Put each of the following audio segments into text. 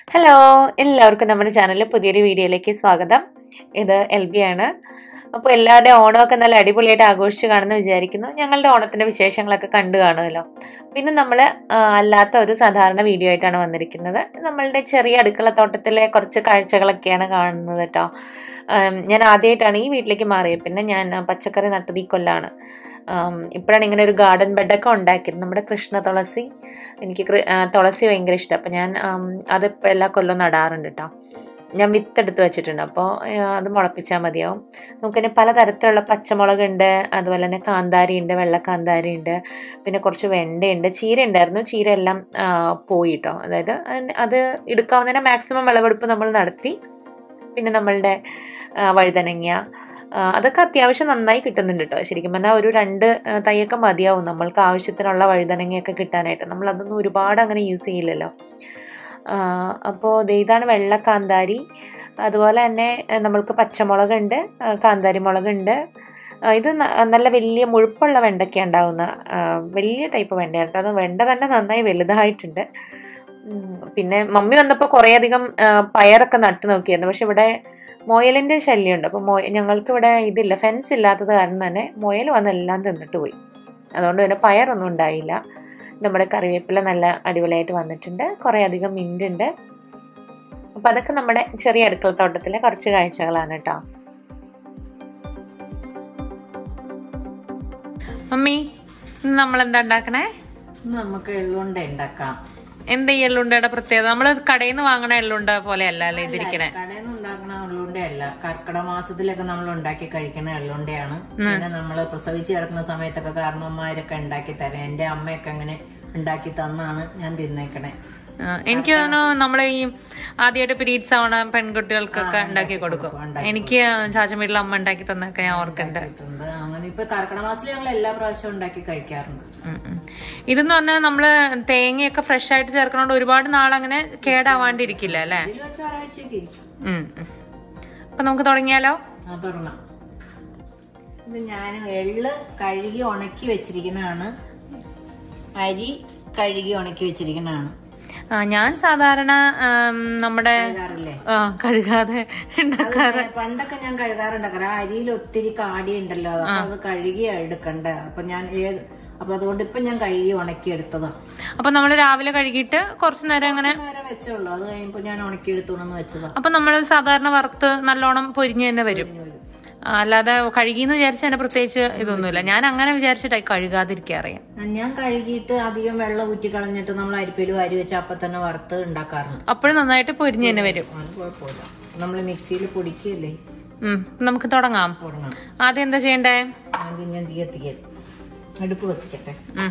Hello എല്ലാവർക്കും നമ്മുടെ ചാനലിൽ പുതിയൊരു വീഡിയോയിലേക്ക് സ്വാഗതം ഇത് എൽ ബി ആണ് അപ്പോൾ എല്ലാവരുടെയും ഓണമൊക്കെ നല്ല അടിപൊളിയായിട്ട് ആഘോഷിച്ച് കാണുമെന്ന് വിചാരിക്കുന്നു ഞങ്ങളുടെ ഓണത്തിൻ്റെ വിശേഷങ്ങളൊക്കെ കണ്ടു കാണുമല്ലോ പിന്നെ നമ്മൾ അല്ലാത്ത ഒരു സാധാരണ വീഡിയോ ആയിട്ടാണ് വന്നിരിക്കുന്നത് നമ്മളുടെ ചെറിയ അടുക്കളത്തോട്ടത്തിലെ കുറച്ച് കാഴ്ചകളൊക്കെയാണ് കാണുന്നത് കേട്ടോ ആം, ഞാൻ ആദ്യമായിട്ടാണ് ഈ വീട്ടിലേക്ക് മാറിയത് പിന്നെ ഞാൻ ആ, പച്ചക്കറി നട്ടത് ഈ കൊല്ലാണ് ആം, ഇപ്പോഴാണ് ഇങ്ങനെ ഒരു ഗാർഡൻ ബെഡൊക്കെ ഉണ്ടാക്കിയത് നമ്മുടെ കൃഷ്ണ തുളസി എനിക്ക് കൃ- ആ, തുളസി ഭയങ്കര ഇഷ്ടം അപ്പം ഞാൻ ആം, അത് ഇപ്പോൾ എല്ലാ കൊല്ലവും നടാറുണ്ട് കേട്ടോ ഞാൻ വിത്തെടുത്ത് വെച്ചിട്ടുണ്ട് അപ്പോൾ അത് മുളപ്പിച്ചാൽ മതിയാവും നമുക്കിനി പലതരത്തിലുള്ള പച്ചമുളക് ഉണ്ട് അതുപോലെ തന്നെ കാന്താരി ഉണ്ട് വെള്ള കാന്താരി ഉണ്ട് പിന്നെ കുറച്ച് വെണ്ടയുണ്ട് ചീര ഉണ്ടായിരുന്നു ചീര എല്ലാം ആ, പോയി കേട്ടോ അതായത് അതിന് അത് എടുക്കാവുന്നതിന് മാക്സിമം വിളവെടുപ്പ് നമ്മൾ നടത്തി പിന്നെ നമ്മളുടെ ആ, വഴുതനങ്ങ ആ, അതൊക്കെ അത്യാവശ്യം നന്നായി കിട്ടുന്നുണ്ട് കേട്ടോ ശരിക്കും പറഞ്ഞാൽ ഒരു രണ്ട് ആ, തൈയൊക്കെ മതിയാവും നമ്മൾക്ക് ആവശ്യത്തിനുള്ള വഴുതനങ്ങയൊക്കെ കിട്ടാനായിട്ട് നമ്മൾ അതൊന്നും ഒരുപാട് അങ്ങനെ യൂസ് ചെയ്യില്ലല്ലോ അപ്പോൾ ഇതാണ് വെള്ള കാന്താരി അതുപോലെ തന്നെ ആ, നമ്മൾക്ക് പച്ചമുളകുണ്ട് ആ, കാന്താരി മുളകുണ്ട് ആ, ഇത് ന- നല്ല വലിയ മുഴുപ്പുള്ള വെണ്ടയ്ക്ക ഉണ്ടാവുന്ന ആ, വലിയ ടൈപ്പ് വെണ്ടയാണ് കേട്ടോ അത് വെണ്ട തന്നെ നന്നായി വലുതായിട്ടുണ്ട് ഉം, പിന്നെ മമ്മി വന്നപ്പോൾ കുറേയധികം ആ, പയറൊക്കെ നട്ടു നോക്കിയായിരുന്നു പക്ഷെ ഇവിടെ മുയലിൻ്റെ ശല്യമുണ്ട് അപ്പോൾ മൊയ ഞങ്ങൾക്ക് ഇവിടെ ഇതില്ല ഫെൻസ് ഇല്ലാത്തത് കാരണം തന്നെ മുയൽ വന്ന് എല്ലാം തിന്നിട്ട് പോയി അതുകൊണ്ട് പിന്നെ പയറൊന്നും ഉണ്ടായില്ല നമ്മുടെ കറിവേപ്പില നല്ല അടിപൊളിയായിട്ട് വന്നിട്ടുണ്ട് കുറേ അധികം മിൻ്റ് ഉണ്ട് അപ്പോൾ അതൊക്കെ നമ്മുടെ ചെറിയ അടുക്കളത്തോട്ടത്തിലെ കുറച്ച് കാഴ്ചകളാണ് കേട്ടോ മമ്മി നമ്മൾ എന്താ ഉണ്ടാക്കണേ നമുക്ക് എള്ളുണ്ട ഉണ്ടാക്കാം എന്താ ഈ എള്ളുണ്ടയുടെ പ്രത്യേകത നമ്മൾ കടയിൽ നിന്ന് വാങ്ങണ എള്ളുണ്ട പോലെ അല്ല അല്ലേ ഇതിരിക്കണേ കടയിൽ നിന്ന് ഉണ്ടാക്കുന്ന എള്ളുണ്ടയല്ല കർക്കിടക മാസത്തിലൊക്കെ നമ്മൾ ഉണ്ടാക്കി കഴിക്കുന്ന എള്ളുണ്ടയാണ് പിന്നെ നമ്മൾ പ്രസവിച്ച് കിടക്കുന്ന സമയത്തൊക്കെ കാരണവന്മാരൊക്കെ ഉണ്ടാക്കി തരാം എന്റെ അമ്മയൊക്കെ അങ്ങനെ ഉണ്ടാക്കി തന്നാണ് ഞാൻ തിന്നേക്കണേ ആ, എനിക്ക് തോന്നുന്നു നമ്മൾ ഈ ആദ്യമായിട്ട് പീരീഡ്സ് ആവണ പെൺകുട്ടികൾക്കൊക്കെ ഉണ്ടാക്കി കൊടുക്കും എനിക്ക് ചാച്ചൻ വീട്ടിൽ അമ്മ ഉണ്ടാക്കി തന്നൊക്കെ ഞാൻ ഓർക്കുന്നുണ്ട് ഉണ്ട്. അങ്ങനെ ഇപ്പൊ കർക്കിടക മാസത്തിൽ ഞങ്ങൾ എല്ലാ പ്രാവശ്യവും ഉണ്ടാക്കി കഴിക്കാറുണ്ട് ഉം, ഉം. ഇതെന്ന് പറഞ്ഞാൽ നമ്മള് തേങ്ങയൊക്കെ ഫ്രഷ് ആയിട്ട് ചേർക്കണോണ്ട് ഒരുപാട് നാളങ്ങനെ കേടാവാണ്ടിരിക്കില്ല അല്ലേ ഇതിൽ വെച്ച ഒരാഴ്ചയൊക്കെ ഇരിക്കും ഉം, ഉം. അപ്പൊ നമുക്ക് തുടങ്ങിയാലോ ആ തുടങ്ങാം ഇത് ഞാൻ എള്ള് കഴുകി ഉണക്കി വെച്ചിരിക്കുന്നതാണ് അരി കഴുകി ഉണക്കി വെച്ചിരിക്കുന്നതാണ് ആ, ഞാൻ സാധാരണ ആം, നമ്മുടെ കഴുകാറില്ലേ ആ, കഴുകാതെ ഉണ്ടാക്ക അത് ഞാൻ- പണ്ടൊക്കെ ഞാൻ കഴുകാറുണ്ട് കാരണം അരിയിൽ ഒത്തിരി കാടി ഉണ്ടല്ലോ അപ്പൊ അത് കഴുകി എടുക്കണ്ട അപ്പൊ ഞാൻ ഏത് അപ്പൊ അതുകൊണ്ട് ഇപ്പൊ ഞാൻ കഴുകി ഉണക്കി എടുത്തതാ അപ്പൊ നമ്മൾ രാവിലെ കഴുകിയിട്ട് കുറച്ചു നേരം അങ്ങനെ നേരം വെച്ചുള്ളൂ അത് കഴിയുമ്പോ ഞാൻ ഉണക്കി എടുത്തോണെന്ന് വെച്ചതാ അപ്പൊ നമ്മൾ സാധാരണ വറുത്ത് നല്ലോണം പൊരിഞ്ഞു തന്നെ വരും ആ, അല്ലാതെ കഴുകിന്ന് വിചാരിച്ച അതിന് പ്രത്യേകിച്ച് ഇതൊന്നുമില്ല ഞാൻ അങ്ങനെ വിചാരിച്ചിട്ടായി കഴുകാതിരിക്കാറിയാം ഞാൻ കഴുകിയിട്ട് അധികം വെള്ളം ഊറ്റി കളഞ്ഞിട്ട് നമ്മൾ അരിപ്പയിൽ വാരി വെച്ച് അപ്പൊ തന്നെ വറുത്ത് ഉണ്ടാക്കാറുണ്ട് അപ്പോഴും നന്നായിട്ട് പൊരിഞ്ഞു തന്നെ വരും അത് കുഴപ്പമില്ല നമ്മൾ മിക്സിയിൽ പൊടിക്കുകയല്ലേ ഉം, നമുക്ക് തുടങ്ങാം തുടങ്ങണം ആദ്യം എന്താ ചെയ്യണ്ടേ ആദ്യം ഞാൻ തീ കത്തിക്കാൻ അടുപ്പ് കത്തിക്കട്ടെ ഉം.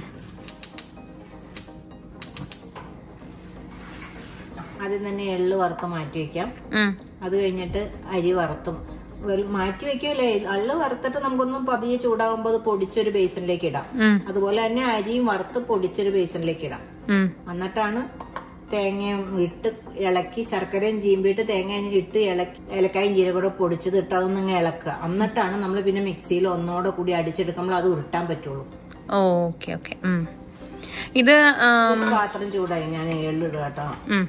ആദ്യം തന്നെ എള്ള് വറുത്ത് മാറ്റി വെക്കാം ഉം. അത് കഴിഞ്ഞിട്ട് അരി വറുത്തും വെൽ- മാറ്റി വെക്കുമല്ലേ അള്ള് വറുത്തിട്ട് നമുക്കൊന്ന് പതിയെ ചൂടാകുമ്പോൾ അത് പൊടിച്ചൊരു ബേസിനിലേക്ക് ഇടാം ഉം. അതുപോലെ തന്നെ അരിയും വറുത്ത് പൊടിച്ചൊരു ബേസിനിലേക്ക് ഇടാം ഉം. എന്നിട്ടാണ് തേങ്ങയും ഇട്ട് ഇളക്കി ശർക്കരയും ചീമ്പിയിട്ട് തേങ്ങയും ഇട്ട് ഇളക്കി ഏലക്കായും ജീരകം കൂടെ പൊടിച്ചത് ഇട്ട് അതൊന്നും ഇങ്ങ് ഇളക്കുക എന്നിട്ടാണ് നമ്മൾ പിന്നെ മിക്സിയിൽ ഒന്നോടെ കൂടി അടിച്ചെടുക്കുമ്പോൾ അത് ഉരുട്ടാൻ പറ്റുള്ളൂ ഓക്കെ ഓക്കെ ഉം. ഇത് ആം, ഒരു പാത്രം ചൂടായി ഞാൻ എള്ളിടുക കേട്ടോ ഉം.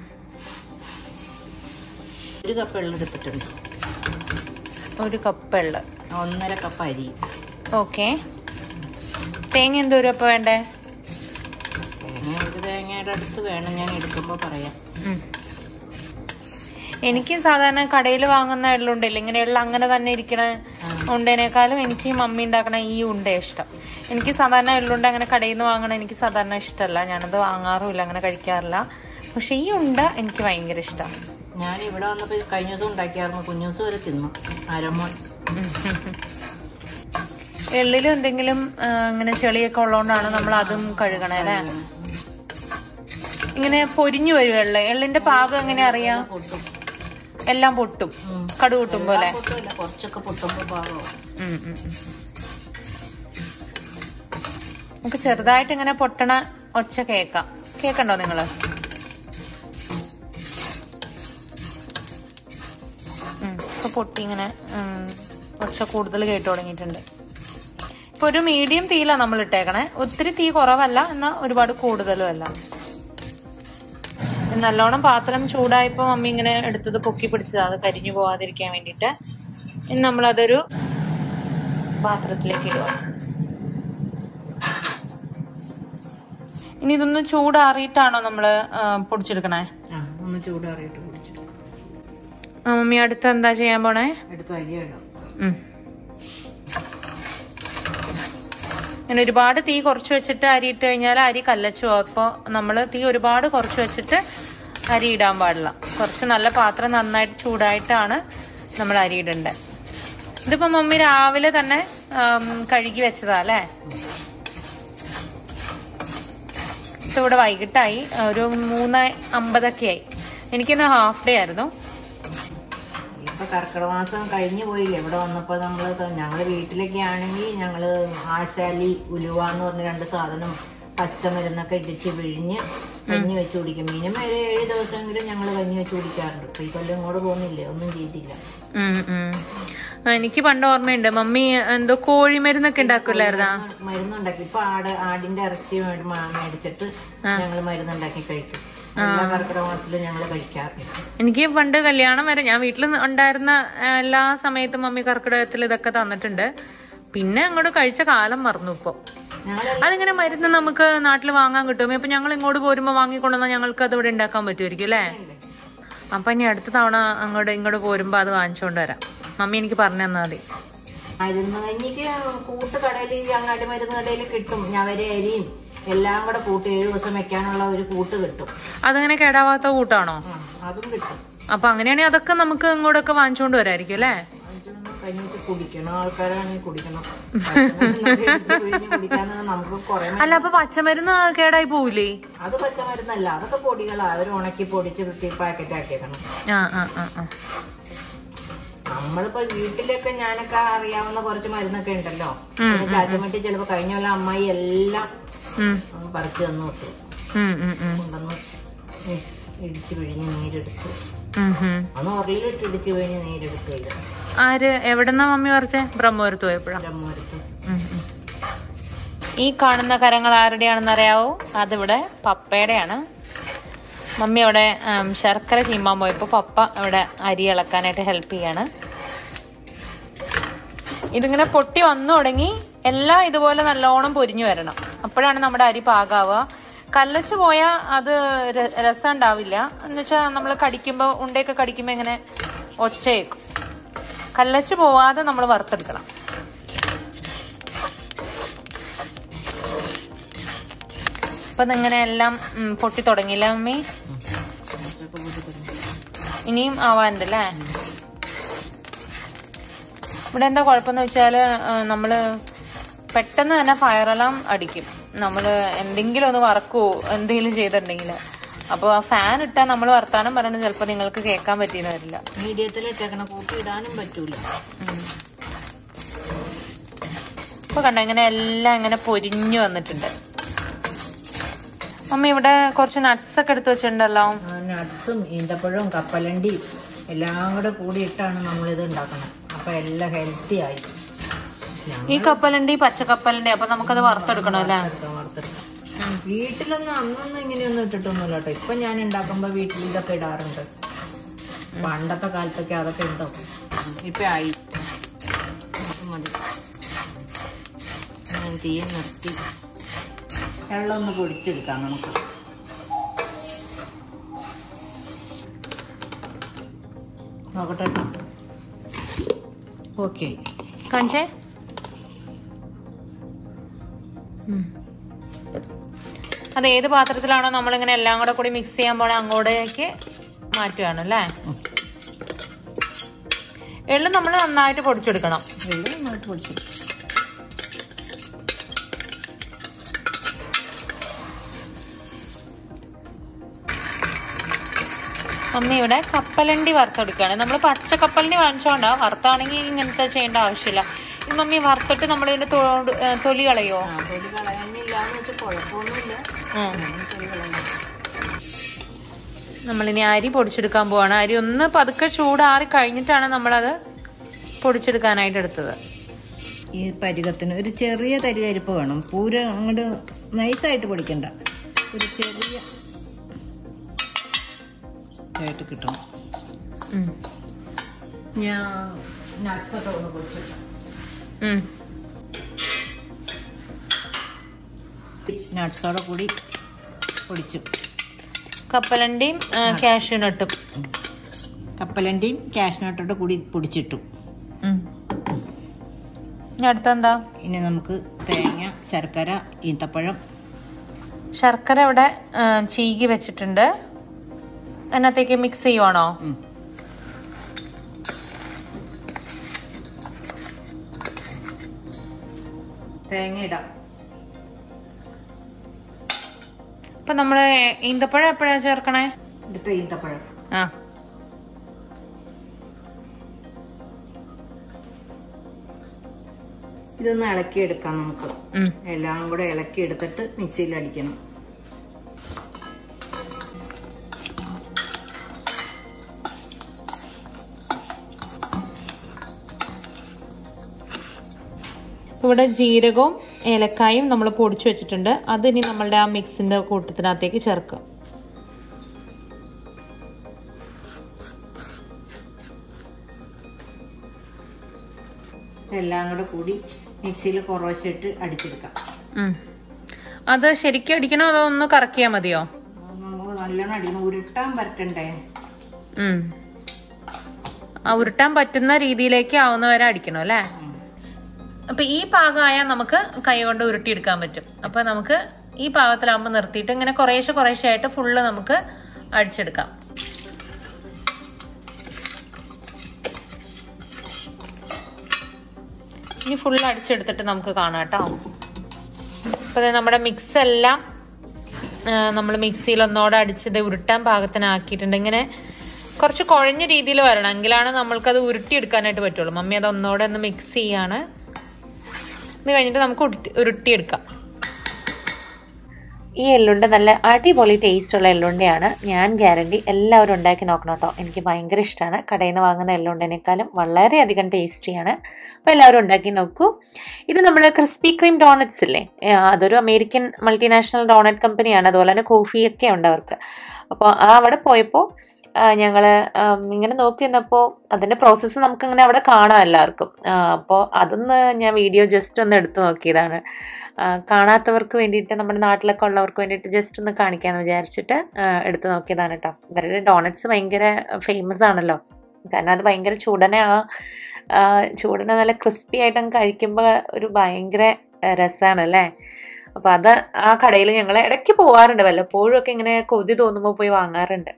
ഒരു കപ്പ് എള്ളെടുത്തിട്ടുണ്ട് ഒരു കപ്പ് എള്ള് ഒന്നര കപ്പ് അരി ഓക്കെ തേങ്ങ എന്തോരം അപ്പൊ വേണ്ടേ തേങ്ങ ഒരു തേങ്ങയുടെ അടുത്ത് വേണം ഞാൻ എടുക്കുമ്പോൾ പറയാം ഉം. എനിക്ക് സാധാരണ കടയിൽ വാങ്ങുന്ന എള്ളുണ്ടല്ലോ ഇങ്ങനെ എള്ള അങ്ങനെ തന്നെ ഇരിക്കണ ഉണ്ടേനേക്കാളും എനിക്ക് മമ്മി ഉണ്ടാക്കണ ഈ ഉണ്ട ഇഷ്ടം എനിക്ക് സാധാരണ എള്ളുണ്ട അങ്ങനെ കടയിൽ നിന്ന് വാങ്ങണ എനിക്ക് സാധാരണ ഇഷ്ടമല്ല ഞാനത് വാങ്ങാറുമില്ല അങ്ങനെ കഴിക്കാറില്ല പക്ഷെ ഈ ഉണ്ട എനിക്ക് ഭയങ്കര ഇഷ്ടമാണ് ഞാൻ ഇവിടെ വന്നപ്പോൾ കഴിഞ്ഞ ദിവസം ഉണ്ടാക്കിയായിരുന്നു കുഞ്ഞൂസ് വരെ തിന്നു അരമോൻ എള്ളിലും എന്തെങ്കിലും ആ, ഇങ്ങനെ ചെളിയൊക്കെ ഉള്ളതുകൊണ്ടാണ് നമ്മൾ അതും കഴുകണേ അല്ലേ ഇങ്ങനെ പൊരിഞ്ഞു വരും എള്ള് എള്ളിന്റെ പാകം എങ്ങനെ അറിയാം പൊട്ടും എല്ലാം പൊട്ടും കടു പൊട്ടും പോലെ പൊട്ടുമില്ല കുറച്ചൊക്കെ പൊട്ടുമ്പോൾ പാകമാവും ഉം, ഉം, ഉം. നമുക്ക് ചെറുതായിട്ട് ഇങ്ങനെ പൊട്ടണ ഒച്ച കേക്കാം കേക്കണ്ടോ നിങ്ങള് ഉം, ഇപ്പൊ പൊട്ടി ഇങ്ങനെ ഉം, ഒച്ച കൂടുതൽ കേട്ടു തുടങ്ങിയിട്ടുണ്ട് ഇപ്പൊ ഒരു മീഡിയം തീയിലാ നമ്മൾ ഇട്ടേക്കണേ ഒത്തിരി തീ കുറവല്ല എന്നാ ഒരുപാട് കൂടുതലും അല്ല നല്ലോണം പാത്രം ചൂടായപ്പോൾ മമ്മി ഇങ്ങനെ എടുത്തത് പൊക്കി പിടിച്ചതാ അത് കരിഞ്ഞു പോവാതിരിക്കാൻ വേണ്ടിയിട്ട് ഇനി നമ്മളതൊരു പാത്രത്തിലേക്ക് ഇടുക ഇനി ഇതൊന്ന് ചൂടാറിയിട്ടാണോ നമ്മൾ പൊടിച്ചെടുക്കണേ ആ ഒന്ന് ചൂടാറിയിട്ട് കുടിച്ചിട്ട് ആ, മമ്മി അടുത്ത് എന്താ ചെയ്യാൻ പോണേ എടുത്ത് അരിയിടാം ഉം. ഇങ്ങനെ ഒരുപാട് തീ കുറച്ച് വെച്ചിട്ട് അരി ഇട്ട് കഴിഞ്ഞാൽ അരി കല്ലച്ചു പോകും അപ്പോൾ നമ്മൾ തീ ഒരുപാട് കുറച്ച് വെച്ചിട്ട് അരി ഇടാൻ പാടില്ല കുറച്ച് നല്ല പാത്രം നന്നായിട്ട് ചൂടായിട്ടാണ് നമ്മൾ അരി ഇടേണ്ടത് ഇതിപ്പോൾ മമ്മി രാവിലെ തന്നെ ആം, കഴുകി വെച്ചതാ അല്ലേ ഇതിവിടെ വൈകിട്ടായി ഒരു മൂന്ന് അമ്പതൊക്കെ ആയി എനിക്കിന്ന് ഹാഫ് ഡേ ആയിരുന്നു ഇപ്പൊ കർക്കിടക മാസം കഴിഞ്ഞു പോയില്ലേ ഇവിടെ വന്നപ്പോ നമ്മള് ത- ഞങ്ങള് വീട്ടിലൊക്കെ ആണെങ്കിൽ ഞങ്ങള് ആശാലി ഉലുവ എന്ന് പറഞ്ഞ രണ്ട് സാധനം പച്ചമരുന്നൊക്കെ ഇടിച്ച് പിഴിഞ്ഞ് കഞ്ഞി വെച്ച് കുടിക്കും മിനിമം ഒരു ഏഴ് ദിവസമെങ്കിലും ഞങ്ങൾ കഞ്ഞി വെച്ച് കുടിക്കാറുണ്ട് ഇപ്പൊ ഈ കൊല്ലം ഇങ്ങോട്ട് പോകുന്നില്ലേ ഒന്നും ചെയ്തില്ല ഉം, ഉം. ആ, എനിക്ക് പണ്ട് ഓർമ്മയുണ്ട് മമ്മി എന്തോ കോഴിമരുന്നൊക്കെ ഉണ്ടാക്കില്ലായിരുന്നാ മരുന്നുണ്ടാക്കി ഇപ്പൊ ആട് ആടിന്റെ ഇറച്ചി മേടി- മാ- മേടിച്ചിട്ട് ഞങ്ങൾ മരുന്നുണ്ടാക്കി കഴിക്കും എല്ലാ കർക്കിടക മാസത്തിലും ഞങ്ങൾ കഴിക്കാറുണ്ട് എനിക്ക് പണ്ട് കല്യാണം വരെ ഞാൻ വീട്ടിൽ ഉണ്ടായിരുന്ന ആ, എല്ലാ സമയത്തും മമ്മി കർക്കിടകത്തിൽ ഇതൊക്കെ തന്നിട്ടുണ്ട് പിന്നെ അങ്ങോട്ട് കഴിച്ച കാലം മറന്നു ഇപ്പൊ ഞങ്ങൾ അതിങ്ങനെ മരുന്ന് നമുക്ക് നാട്ടിൽ വാങ്ങാൻ കിട്ടും ഇപ്പൊ ഞങ്ങൾ ഇങ്ങോട്ട് പോരുമ്പോ വാങ്ങിക്കൊണ്ടുവന്നാൽ ഞങ്ങൾക്ക് അത് ഇവിടെ ഉണ്ടാക്കാൻ പറ്റുമായിരിക്കും അല്ലേ അപ്പൊ ഇനി അടുത്ത തവണ അങ്ങോട്ട് ഇങ്ങോട്ട് പോരുമ്പോ അത് വാങ്ങിച്ചുകൊണ്ട് വരാം മമ്മി എനിക്ക് പറഞ്ഞു തന്നാൽ മതി മരുന്ന് കഞ്ഞിക്ക് കൂട്ട് കടയിൽ അങ്ങാടി മരുന്ന് കടയിൽ കിട്ടും ഞവര അരിയും എല്ലാം കൂടെ കൂട്ടി ഏഴ് ദിവസം വെക്കാനുള്ള ഒരു കൂട്ട് കിട്ടും അതങ്ങനെ കേടാവാത്ത കൂട്ടാണോ ആ, അതും കിട്ടും അപ്പൊ അങ്ങനെയാണെങ്കിൽ അതൊക്കെ നമുക്ക് ഇങ്ങോട്ടൊക്കെ വാങ്ങിച്ചുകൊണ്ട് വരായിരിക്കും അല്ലേ അതൊന്ന് കഞ്ഞിട്ട് കുടിക്കണം ആൾക്കാരാണെങ്കിൽ കുടിക്കണം പച്ചമരുന്നൊക്കെ എടുത്ത് പിഴിഞ്ഞ് കുടിക്കാന്ന് നമുക്ക് കുറെ അല്ല അപ്പൊ പച്ചമരുന്ന് കേടായി പോവില്ലേ അത് പച്ചമരുന്നല്ല അതൊക്കെ പൊടികളാ അവർ ഉണക്കി പൊടിച്ച് കിട്ടി പാക്കറ്റ് ആക്കിയേക്കണം ആ ആ ആ ആ നമ്മളിപ്പോ വീട്ടിലൊക്കെ ഞാനൊക്കെ അറിയാവുന്ന കുറച്ച് മരുന്നൊക്കെ ഉണ്ടല്ലോ പിന്നെ ചാച്ചമട്ടി ചിലപ്പോ കഴിഞ്ഞ പോലെ അമ്മായി എല്ലാം ഉം, അങ്ങ് പറിച്ചു തന്നു വിട്ടു ഉം, ഉം, ഉം, കൊണ്ടുവന്ന് ഇ- ഇടിച്ച് പിഴിഞ്ഞ് നീരെടുത്ത് ഉം, ഉം. അന്ന് ഉറലിലിട്ട് ഇടിച്ച് പിഴിഞ്ഞ് നീരെടുത്ത് കഴിഞ്ഞു ആര് എവിടെന്നാ മമ്മി പറിച്ചേ ബ്രഹ്മപുരത്ത് പോയപ്പോഴാ ബ്രഹ്മപുരത്ത് ഉം, ഉം. ഈ കാണുന്ന കരങ്ങൾ ആരുടെയാണെന്ന് അറിയാവോ അതിവിടെ പപ്പയുടെയാണ് മമ്മി അവിടെ ഉം, ശർക്കര ചീമ്പാൻ പോയപ്പോൾ പപ്പ ഇവിടെ അരി ഇളക്കാനായിട്ട് ഹെൽപ്പ് ചെയ്യാണ് ഇതിങ്ങനെ പൊട്ടി വന്നു തുടങ്ങി എല്ലാം ഇതുപോലെ നല്ലോണം പൊരിഞ്ഞു വരണം അപ്പോഴാണ് നമ്മുടെ അരി പാകാവുക കല്ലച്ച് പോയാൽ അത് ര- രസം ഉണ്ടാവില്ല എന്ന് വെച്ചാൽ നമ്മൾ കടിക്കുമ്പോൾ ഉണ്ടയൊക്കെ കടിക്കുമ്പോൾ ഇങ്ങനെ ഒച്ചയേക്കും കല്ലച്ച് പോവാതെ നമ്മൾ വറുത്തെടുക്കണം അപ്പൊ ഇതിങ്ങനെ എല്ലാം ഉം, പൊട്ടി തുടങ്ങിയില്ല മമ്മി കുറച്ചൊക്കെ പൊടി തുടങ്ങി. ഇനിയും ആവാനുണ്ടല്ലേ ഇവിടെ എന്താ കുഴപ്പമെന്ന് വെച്ചാല് ആ, നമ്മള് പെട്ടെന്ന് തന്നെ ഫയർ അലാം അടിക്കും നമ്മള് എന്തെങ്കിലും ഒന്ന് വറക്കുവോ എന്തെങ്കിലും ചെയ്തിട്ടുണ്ടെങ്കിൽ അപ്പോൾ ആ ഫാൻ ഇട്ടാൽ നമ്മൾ വർത്താനം പറയണത് ചിലപ്പോൾ നിങ്ങൾക്ക് കേൾക്കാൻ പറ്റിയെന്ന് വരില്ല മീഡിയത്തിൽ ഇട്ടേക്കണ കൂട്ടി ഇടാനും പറ്റൂല ഇപ്പൊ കണ്ടോ ഇങ്ങനെ എല്ലാം ഇങ്ങനെ പൊരിഞ്ഞു വന്നിട്ടുണ്ട് മമ്മി ഇവിടെ കുറച്ച് നട്ട്സ് ഒക്കെ എടുത്ത് വെച്ചിട്ടുണ്ടല്ലോ നട്ട്സും ഈന്തപ്പഴവും കപ്പലണ്ടിയും എല്ലാം കൂടെ കൂടി ഇട്ടാണ് നമ്മളിത് ഉണ്ടാക്കണം അപ്പൊ എല്ലാം ഹെൽത്തി ആയി ഈ കപ്പലുണ്ട് ഈ പച്ചക്കപ്പലുണ്ട് അപ്പൊ നമുക്കത് വറുത്തെടുക്കണം അല്ലേ വറുത്തെടുക്കാം, വറുത്തെടുക്കാം. വീട്ടിലൊന്നും അന്നൊന്നും ഇങ്ങനെയൊന്നും ഇട്ടിട്ടൊന്നുമില്ല കേട്ടോ ഇപ്പൊ ഞാൻ ഉണ്ടാക്കുമ്പോ വീട്ടിൽ ഇതൊക്കെ ഇടാറുണ്ട് പണ്ടത്തെ കാലത്തൊക്കെ അതൊക്കെ ഉണ്ടാവും ഇപ്പൊ ആയി ഇത് മതി ഞാൻ തീ നിർത്തി വെള്ളം ഒന്ന് പൊടിച്ചെടുക്കാം നമുക്ക് നോക്കട്ടെ ഓക്കെ കാണിച്ചേ ഉം. അത് ഏത് പാത്രത്തിലാണോ നമ്മളിങ്ങനെ എല്ലാം കൂടെ കൂടി മിക്സ് ചെയ്യാൻ പോണ അങ്ങോട്ടേക്ക് മാറ്റുകയാണ് അല്ലേ എള്ള് നമ്മൾ നന്നായിട്ട് പൊടിച്ചെടുക്കണം വെള്ളം നന്നായിട്ട് പൊടിച്ചെടുക്കാം മമ്മി ഇവിടെ കപ്പലണ്ടി വറുത്തെടുക്കുകയാണ് നമ്മൾ പച്ച കപ്പലണ്ടി വാങ്ങിച്ചോണ്ടാ വറുത്താണെങ്കിൽ ഇങ്ങനത്തെ ചെയ്യേണ്ട ആവശ്യമില്ല ഈ മമ്മി വറുത്തിട്ട് നമ്മൾ ഇതിന്റെ തോട് ഏ, തൊലി കളയോ ആ തൊലി കളയാനില്ല എന്ന് വെച്ചാൽ കുഴപ്പമൊന്നുമില്ല ഉം. ഞാൻ തൊലി കളയാം നമ്മളിനി അരി പൊടിച്ചെടുക്കാൻ പോവാണ് അരി ഒന്ന് പതുക്കെ ചൂടാറി കഴിഞ്ഞിട്ടാണ് നമ്മളത് പൊടിച്ചെടുക്കാനായിട്ട് എടുത്തത് ഈ പരുകത്തിന് ഒരു ചെറിയ തരികരിപ്പ് വേണം പൂര അങ്ങോട്ട് നൈസായിട്ട് പൊടിക്കണ്ട ഒരു ചെറിയ ആയിട്ട് കിട്ടണം ഞാൻ നട്ട്സൊക്കെ ഒന്ന് പൊടിച്ചിട്ടു നട്ട്സോടെ കൂടി പൊടിച്ചു കപ്പലണ്ടിയും കാഷ്യൂനട്ടും കപ്പലണ്ടിയും കാഷ്നട്ടോടെ കൂടി പൊടിച്ചിട്ടു ഇനി അടുത്തെന്താ ഇനി നമുക്ക് തേങ്ങ ശർക്കര ഈന്തപ്പഴം ശർക്കര ഇവിടെ ആ, ചീകി വെച്ചിട്ടുണ്ട് അതിനകത്തേക്ക് മിക്സ് ചെയ്യുവാണോ ഉം. തേങ്ങ ഇടാം അപ്പൊ നമ്മള് ഈന്തപ്പഴം എപ്പോഴാ ചേർക്കണേ എടുത്ത ഈന്തപ്പഴം ആ ഇതൊന്ന് ഇളക്കി എടുക്കാം നമുക്ക് ഉം. എല്ലാം കൂടെ ഇളക്കി എടുത്തിട്ട് മിക്സിയിൽ അടിക്കണം ഇവിടെ ജീരകവും ഏലക്കായും നമ്മൾ പൊടിച്ചു വെച്ചിട്ടുണ്ട് അത് ഇനി നമ്മളുടെ ആ മിക്സിന്റെ കൂട്ടത്തിനകത്തേക്ക് ചേർക്കുക എല്ലാം കൂടെ കൂടി മിക്സിയിൽ കുറവശിട്ട് അടിച്ചെടുക്കാം ഉം. അത് ശരിക്കും അടിക്കണോ അതോ ഒന്ന് കറക്കിയാൽ മതിയോ നമുക്ക് നല്ലോണം അടിക്കണം ഉരുട്ടാൻ പറ്റണ്ടേ ഉം. ആ ഉരുട്ടാൻ പറ്റുന്ന രീതിയിലേക്ക് ആവുന്നവരെ അടിക്കണം അല്ലേ അപ്പൊ ഈ പാകമായാൽ നമുക്ക് കൈ കൊണ്ട് ഉരുട്ടിയെടുക്കാൻ പറ്റും അപ്പൊ നമുക്ക് ഈ പാകത്തിലാകുമ്പോൾ നിർത്തിയിട്ട് ഇങ്ങനെ കുറേശ്ശെ കുറേശ്ശെ ആയിട്ട് ഫുള്ള് നമുക്ക് അടിച്ചെടുക്കാം ഇനി ഫുള്ള് അടിച്ചെടുത്തിട്ട് നമുക്ക് കാണാം കേട്ടോ അപ്പോൾ ദേ നമ്മുടെ മിക്സ് എല്ലാം നമ്മൾ മിക്സിയിൽ ഒന്നോടെ അടിച്ചത് ഉരുട്ടാൻ പാകത്തിനാക്കിയിട്ടുണ്ട് ഇങ്ങനെ കുറച്ച് കുഴഞ്ഞ രീതിയിൽ വരണം എങ്കിലാണ് നമ്മൾക്കത് ഉരുട്ടിയെടുക്കാനായിട്ട് പറ്റുള്ളൂ മമ്മി അത് ഒന്നോടെ ഒന്ന് മിക്സ് ചെയ്യാണ് ഇത് കഴിഞ്ഞിട്ട് നമുക്ക് ഉരുട്ടി ഉരുട്ടിയെടുക്കാം ഈ എള്ളുണ്ട നല്ല അടിപൊളി ടേസ്റ്റ് ഉള്ള എള്ളുണ്ടയാണ് ഞാൻ ഗ്യാരണ്ടി എല്ലാവരും ഉണ്ടാക്കി നോക്കണം കേട്ടോ എനിക്ക് ഭയങ്കര ഇഷ്ടമാണ് കടയിൽ നിന്ന് വാങ്ങുന്ന എള്ളുണ്ടേനേക്കാളും വളരെയധികം ടേസ്റ്റിയാണ് അപ്പോൾ എല്ലാവരും ഉണ്ടാക്കി നോക്കൂ ഇത് നമ്മൾ ക്രിസ്പി ക്രീം ഡോണറ്റ്സ് ഇല്ലേ ഏ, അതൊരു അമേരിക്കൻ മൾട്ടിനാഷണൽ ഡോണറ്റ് കമ്പനിയാണ് അതുപോലെ തന്നെ കോഫിയൊക്കെ ഉണ്ട് അവർക്ക് അപ്പോൾ ആ അവിടെ പോയപ്പോൾ ഞങ്ങൾ ഇങ്ങനെ നോക്കി നിന്നപ്പോൾ അതിൻ്റെ പ്രോസസ്സ് നമുക്കിങ്ങനെ അവിടെ കാണാം എല്ലാവർക്കും അപ്പോൾ അതൊന്ന് ഞാൻ വീഡിയോ ജസ്റ്റ് ഒന്ന് എടുത്തു നോക്കിയതാണ് ആ, കാണാത്തവർക്ക് വേണ്ടിയിട്ട് നമ്മുടെ നാട്ടിലൊക്കെ ഉള്ളവർക്ക് വേണ്ടിയിട്ട് ജസ്റ്റ് ഒന്ന് കാണിക്കാമെന്ന് വിചാരിച്ചിട്ട് ആ, എടുത്തു നോക്കിയതാണ് കേട്ടോ ഇവരുടെ ഡോണറ്റ്സ് ഭയങ്കര ഫേമസ് ആണല്ലോ കാരണം അത് ഭയങ്കര ചൂടനെ ആ ആ, ചൂടനെ നല്ല ക്രിസ്പി ആയിട്ട് അങ്ങ് കഴിക്കുമ്പോൾ ഒരു ഭയങ്കര രസമാണ് അല്ലേ അപ്പോൾ അത് ആ കടയിൽ ഞങ്ങൾ ഇടയ്ക്ക് പോകാറുണ്ട് വല്ലപ്പോഴും ഒക്കെ ഇങ്ങനെ കൊതി തോന്നുമ്പോൾ പോയി വാങ്ങാറുണ്ട്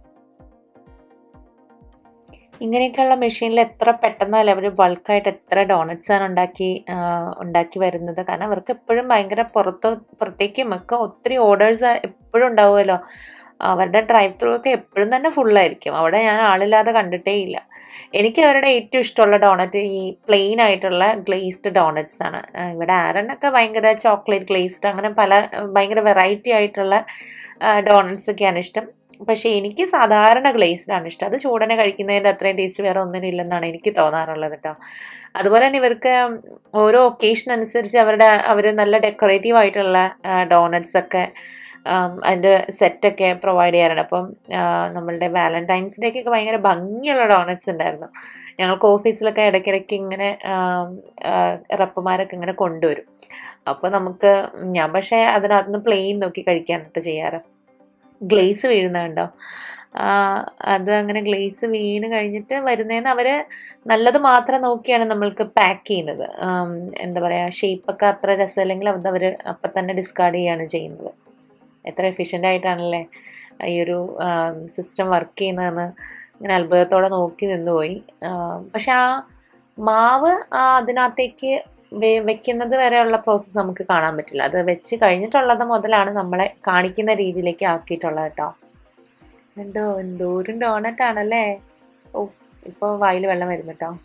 ഇങ്ങനെയൊക്കെയുള്ള മെഷീനിൽ എത്ര പെട്ടെന്നല്ല അവർ ബൾക്കായിട്ട് എത്ര ഡോണറ്റ്സ് ആണ് ഉണ്ടാക്കി ആ, ഉണ്ടാക്കി വരുന്നത് കാരണം അവർക്ക് എപ്പോഴും ഭയങ്കര പുറത്ത് പുറത്തേക്കും ഒക്കെ ഒത്തിരി ഓർഡേഴ്സ് എപ്പോഴും ഉണ്ടാവുമല്ലോ അവരുടെ ഡ്രൈവ് ത്രൂ ഒക്കെ എപ്പോഴും തന്നെ ഫുള്ളായിരിക്കും അവിടെ ഞാൻ ആളില്ലാതെ കണ്ടിട്ടേ ഇല്ല എനിക്ക് അവരുടെ ഏറ്റവും ഇഷ്ടമുള്ള ഡോണറ്റ് ഈ പ്ലെയിൻ ആയിട്ടുള്ള ഗ്ലേസ്ഡ് ഡോണറ്റ്സ് ആണ് ആ, ഇവിടെ ആരനൊക്കെ ഭയങ്കര ചോക്ലേറ്റ് ഗ്ലേസ്ഡ് അങ്ങനെ പല ഭയങ്കര വെറൈറ്റി ആയിട്ടുള്ള ഡോണറ്റ്സ് ഒക്കെയാണ് ഇഷ്ടം പക്ഷേ എനിക്ക് സാധാരണ glazed ആണ് ഇഷ്ടം അത് ചൂടനെ കഴിക്കുന്നതിൻ്റെ അത്രയും ടേസ്റ്റ് വേറെ ഒന്നിനും ഇല്ലെന്നാണ് എനിക്ക് തോന്നാറുള്ളത് കേട്ടോ അതുപോലെ തന്നെ ഇവർക്ക് ഓരോ ഒക്കേഷൻ അനുസരിച്ച് അവരുടെ അവർ നല്ല ഡെക്കറേറ്റീവ് ആയിട്ടുള്ള ഡോണറ്റ്സ് ഒക്കെ ആം, അതിൻ്റെ സെറ്റൊക്കെ പ്രൊവൈഡ് ചെയ്യാറുണ്ട് അപ്പം ആ, നമ്മളുടെ വാലന്റൈൻസ് ഡേക്കൊക്കെ ഭയങ്കര ഭംഗിയുള്ള ഡോണറ്റ്സ് ഉണ്ടായിരുന്നു ഞങ്ങൾക്ക് ഓഫീസിലൊക്കെ ഇടയ്ക്കിടയ്ക്ക് ഇങ്ങനെ ആം, ആ, റപ്പുമാരൊക്കെ ഇങ്ങനെ കൊണ്ടുവരും അപ്പോൾ നമുക്ക് ഞാൻ പക്ഷേ അതിനകത്തുനിന്ന് പ്ലെയിൻ നോക്കി കഴിക്കാനായിട്ട് ചെയ്യാറ് ഗ്ലേസ് വീഴുന്നുണ്ടോ അത് അങ്ങനെ ഗ്ലേസ് വീണ് കഴിഞ്ഞിട്ട് വരുന്നതെന്ന് അവർ നല്ലത് മാത്രം നോക്കിയാണ് നമ്മൾക്ക് പാക്ക് ചെയ്യുന്നത് ആം, എന്താ പറയുക ഷേപ്പൊക്കെ അത്ര രസമില്ലെങ്കിൽ അത് അവർ അപ്പം തന്നെ ഡിസ്കാർഡ് ചെയ്യുകയാണ് ചെയ്യുന്നത് എത്ര എഫിഷ്യൻ്റ് ആയിട്ടാണല്ലേ ഈ ഒരു സിസ്റ്റം വർക്ക് ചെയ്യുന്നതെന്ന് ഇങ്ങനെ അത്ഭുതത്തോടെ നോക്കി നിന്നുപോയി പക്ഷെ ആ മാവ് ആ അതിനകത്തേക്ക് വെ- വെക്കുന്നത് വരെയുള്ള പ്രോസസ്സ് നമുക്ക് കാണാൻ പറ്റില്ല അത് വെച്ച് കഴിഞ്ഞിട്ടുള്ളത് മുതലാണ് നമ്മളെ കാണിക്കുന്ന രീതിയിലേക്ക് ആക്കിയിട്ടുള്ളത് കേട്ടോ എന്തോ എന്തോരം ഡോണറ്റ് ആണല്ലേ ഓ ഇപ്പോൾ വായിൽ വെള്ളം വരുന്നു കേട്ടോ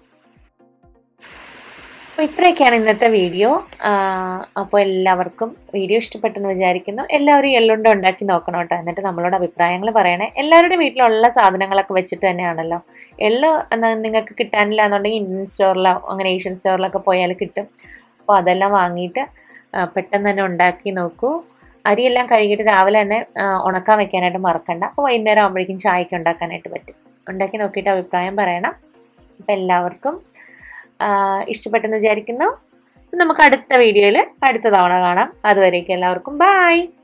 അപ്പോൾ ഇത്രയൊക്കെയാണ് ഇന്നത്തെ വീഡിയോ അപ്പോൾ എല്ലാവർക്കും വീഡിയോ ഇഷ്ടപ്പെട്ടെന്ന് വിചാരിക്കുന്നു എല്ലാവരും എള്ളുണ്ട ഉണ്ടാക്കി നോക്കണം കേട്ടോ എന്നിട്ട് നമ്മളോട് അഭിപ്രായങ്ങൾ പറയണേ എല്ലാവരുടെ വീട്ടിലുള്ള സാധനങ്ങളൊക്കെ വെച്ചിട്ട് തന്നെയാണല്ലോ എള്ള് എന്നാ നിങ്ങൾക്ക് കിട്ടാനില്ല എന്നുണ്ടെങ്കിൽ ഇന്ത്യൻ സ്റ്റോറിലോ അങ്ങനെ ഏഷ്യൻ സ്റ്റോറിലൊക്കെ പോയാൽ കിട്ടും അപ്പോൾ അതെല്ലാം വാങ്ങിയിട്ട് ആ, പെട്ടെന്ന് തന്നെ ഉണ്ടാക്കി നോക്കൂ അരിയെല്ലാം കഴുകിയിട്ട് രാവിലെ തന്നെ ആ, ഉണക്കാൻ വെക്കാനായിട്ട് മറക്കണ്ട അപ്പോൾ വൈകുന്നേരം ആകുമ്പോഴേക്കും ചായക്ക് ഉണ്ടാക്കാനായിട്ട് പറ്റും ഉണ്ടാക്കി നോക്കിയിട്ട് അഭിപ്രായം പറയണം അപ്പം എല്ലാവർക്കും ആ, ഇഷ്ടപ്പെട്ടെന്ന് വിചാരിക്കുന്നു നമുക്ക് അടുത്ത വീഡിയോയിൽ അടുത്ത തവണ കാണാം അതുവരേക്കും എല്ലാവർക്കും ബായ്